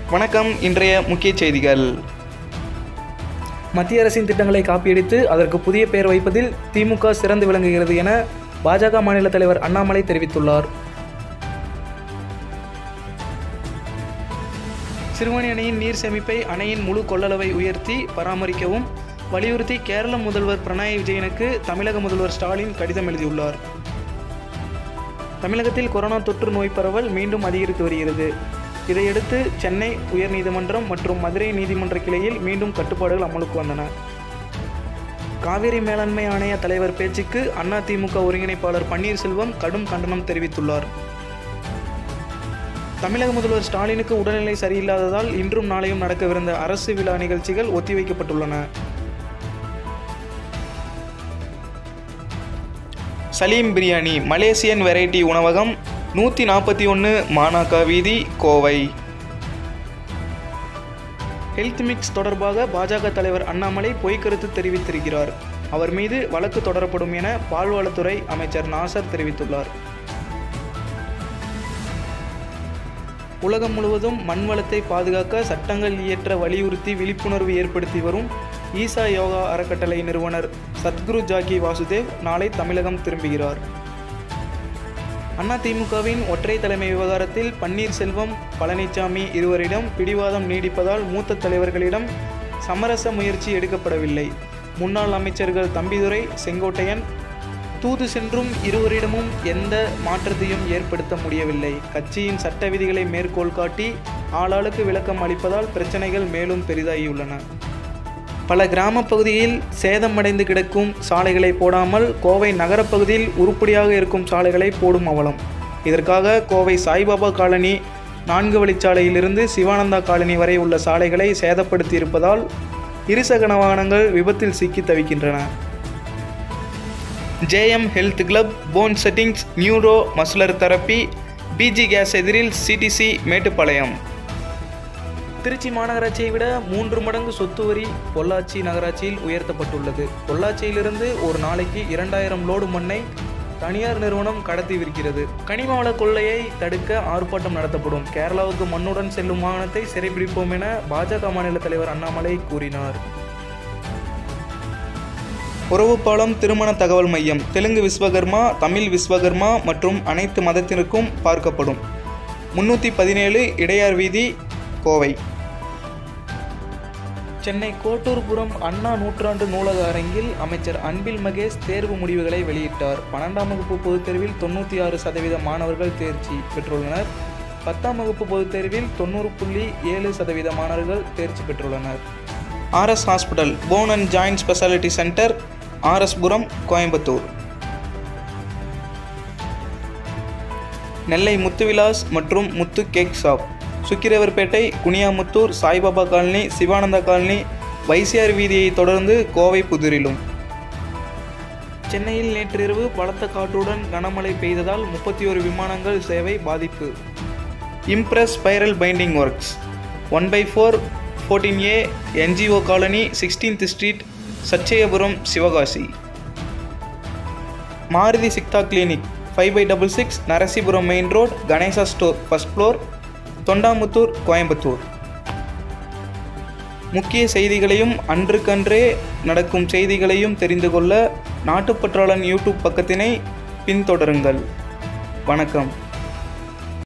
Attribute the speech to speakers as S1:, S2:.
S1: வணக்கம் இன்றைய முக்கிய செய்திகள்
S2: மத்திய அரசின் திட்டங்களை காப்பியடித்து அதற்கு புதிய பெயர் வைப்பதில் திமுக சிறந்து விளங்குகிறது என பாஜக மாநில தலைவர் அண்ணாமலை தெரிவித்துள்ளார் சிறுவணி அணையின் நீர் சேமிப்பை அணையின் முழு கொள்ளளவை உயர்த்தி பராமரிக்கவும் வலியுறுத்தி கேரள முதல்வர் பினராயி விஜயனுக்கு தமிழக முதல்வர் ஸ்டாலின் கடிதம் எழுதியுள்ளார் தமிழகத்தில் கொரோனா தொற்று நோய் பரவல் மீண்டும் அதிகரித்து வருகிறது இதையடுத்து சென்னை உயர்நீதிமன்றம் மற்றும் மதுரை நீதிமன்ற கிளையில் மீண்டும் கட்டுப்பாடுகள் அமலுக்கு வந்தன காவிரி மேலாண்மை ஆணைய தலைவர் பேச்சுக்கு அதிமுக ஒருங்கிணைப்பாளர் பன்னீர்செல்வம் கடும் கண்டனம் தெரிவித்துள்ளார் தமிழக முதல்வர் ஸ்டாலினுக்கு உடல்நிலை சரியில்லாததால் இன்றும் நாளையும் நடக்கவிருந்த அரசு விழா நிகழ்ச்சிகள் ஒத்திவைக்கப்பட்டுள்ளன
S1: சலீம் பிரியாணி மலேசியன் வெரைட்டி உணவகம் நூற்றி நாற்பத்தி ஒன்று மானாக்கா வீதி கோவை
S2: ஹெல்த் மிக்ஸ் தொடர்பாக பாஜக தலைவர் அண்ணாமலை பொய்க்கருத்து தெரிவித்திருக்கிறார் அவர் மீது வழக்கு தொடரப்படும் என பால்வளத்துறை அமைச்சர் நாசர் தெரிவித்துள்ளார் உலகம் முழுவதும் மண் வளத்தை பாதுகாக்க சட்டங்கள் இயற்ற வலியுறுத்தி விழிப்புணர்வு ஏற்படுத்தி வரும் ஈசா யோகா அறக்கட்டளை நிறுவனர் சத்குரு ஜாக்கி வாசுதேவ் நாளை தமிழகம் திரும்புகிறார் அதிமுகவின் ஒற்றை தலைமை விவகாரத்தில் பன்னீர்செல்வம் பழனிசாமி இருவரிடம் பிடிவாதம் நீடிப்பதால் மூத்த தலைவர்களிடம் சமரச முயற்சி எடுக்கப்படவில்லை முன்னாள் அமைச்சர்கள் தம்பிதுரை செங்கோட்டையன் தூது சென்றும் இருவரிடமும் எந்த மாற்றத்தையும் ஏற்படுத்த முடியவில்லை கட்சியின் சட்ட விதிகளை மேற்கோள் காட்டி ஆளாளுக்கு விளக்கம் அளிப்பதால் பிரச்சனைகள் மேலும் பெரிதாகியுள்ளன பல கிராம பகுதியில் சேதமடைந்து கிடக்கும் சாலைகளை போடாமல் கோவை நகரப்பகுதியில் உருப்படியாக இருக்கும் சாலைகளை போடும் அவலம் இதற்காக கோவை சாய்பாபா காலனி நான்கு வழிச்சாலையிலிருந்து சிவானந்தா காலனி வரை உள்ள சாலைகளை சேதப்படுத்தி இருப்பதால் இருசக்கர வாகனங்கள் விபத்தில் சிக்கி தவிக்கின்றன
S1: JM health club phone settings neuro muscular therapy PG case எதிரில் சிடிசி மேட்டுப்பாளையம்
S2: திருச்சி மாநகராட்சியை விட மூன்று மடங்கு சொத்து வரி பொள்ளாச்சி நகராட்சியில் உயர்த்தப்பட்டுள்ளது பொள்ளாச்சியிலிருந்து ஒரு நாளைக்கு இரண்டாயிரம் லோடு மண்ணை தனியார் நிறுவனம் கடத்தி விற்கிறது கனிமவள கொள்ளையை தடுக்க ஆர்ப்பாட்டம் நடத்தப்படும் கேரளாவுக்கு மண்ணுடன் செல்லும் வாகனத்தை சிறைபிடிப்போம் என பாஜக மாநில தலைவர் அண்ணாமலை கூறினார்
S1: உறவுப்பாலம் திருமண தகவல் மையம் தெலுங்கு விஸ்வகர்மா தமிழ் விஸ்வகர்மா மற்றும் அனைத்து மதத்தினருக்கும் பார்க்கப்படும் முன்னூற்றி பதினேழு இடையார் வீதி கோவை
S2: சென்னை கோட்டூர்புரம் அண்ணா நூற்றாண்டு நூலக அரங்கில் அமைச்சர் அன்பில் மகேஷ் தேர்வு முடிவுகளை வெளியிட்டார் பன்னெண்டாம் வகுப்பு பொதுத் தேர்வில் தொண்ணூற்றி ஆறு சதவீத மாணவர்கள் தேர்ச்சி பெற்றுள்ளனர் பத்தாம் வகுப்பு பொதுத் தேர்வில் தொண்ணூறு புள்ளி ஏழு சதவீத மாணவர்கள் தேர்ச்சி பெற்றுள்ளனர்
S1: RS hospital phone and joint speciality centre RS Puram Coimbatore Nellai Muthuvilas மற்றும் Muthu cake shop Sukrawarpettai Kuniyamuthur Saibaba colony Sivananda colony Vysiar வீதியை தொடர்ந்து கோவை புதூரிலும்
S2: சென்னையில் நேற்றிரவு பலத்த காற்றுடன் கனமழை பெய்ததால் முப்பத்தி ஒரு விமானங்கள் சேவை பாதிப்பு
S1: impress spiral binding works one by four fourteen A NGO colony sixteenth street Sachayapuram Sivakasi Maruti சிக்தா clinic five by double six Narasipuram main road Ganesha store first floor Thondamuthur Coimbatore முக்கிய செய்திகளையும் அன்றுக்கன்றே நடக்கும் செய்திகளையும் தெரிந்து கொள்ள நாட்டுப்பற்றாளன் யூடியூப் பக்கத்தினை பின்தொடருங்கள் வணக்கம்